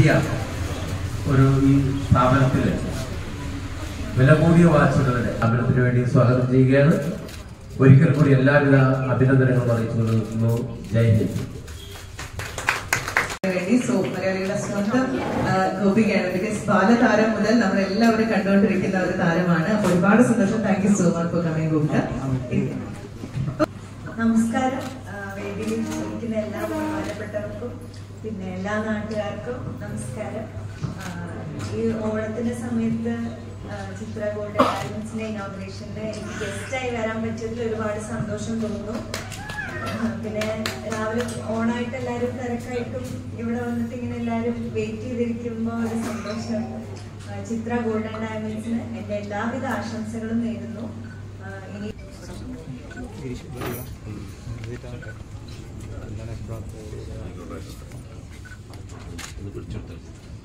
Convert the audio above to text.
പുതിയ ഒരു ഈ സ്ഥാപനത്തിൽ വില കൂടിയ വാച്ചുകളുടെ സ്ഥാപനത്തിന് വേണ്ടി സ്വാഗതം ചെയ്യുകയാണ് ഒരിക്കൽ കൂടി എല്ലാവിധ അഭിനന്ദനങ്ങളും അറിയിച്ചു നിർത്തുന്നു ജയ് ഹിന്ദ് വേണ്ടി സോ മലയാളികളുടെ സ്വന്തം ആ, ഗോപികയാണ് ബിക്കോസ് ബാലതാരം മുതൽ നമ്മൾ എല്ലാവരും കണ്ടുകൊണ്ടിരിക്കുന്ന ഒരു താരമാണ് അപ്പൊ ഒരുപാട് സന്തോഷം thank you so much for coming Gopika നമസ്കാരം ആ, വേദിയിൽ ഇരിക്കുന്ന എല്ലാ ബഹുമാനപ്പെട്ടവർക്കും പിന്നെ എല്ലാ നാട്ടുകാർക്കും നമസ്കാരം ആ, ഈ ഓണത്തിന്റെ സമയത്ത് ആ, ചിത്ര ഗോൾഡ് ആൽബംസിന്റെ ഇനോഗ്രേഷനിൽ എനിക്ക് ഗസ്റ്റായി വരാൻ പറ്റിയതിൽ ഒരുപാട് സന്തോഷം തോന്നുന്നു ആ, പിന്നെ രാവിലെ ഓണായിട്ട് എല്ലാവരും തിരക്കായിട്ടും ഇവിടെ വന്നിട്ട് ഇങ്ങനെ എല്ലാവരും വെയിറ്റ് ചെയ്തിരിക്കുമ്പോൾ ഒരു സന്തോഷം ആ, ചിത്ര ഗോൾഡ് ആൻഡ് ഡയമണ്ട്സിന് എൻ്റെ എല്ലാവിധ ആശംസകളും നേരുന്നു ആ, ഇനി എന്താണ് എപ്പോഴാണ്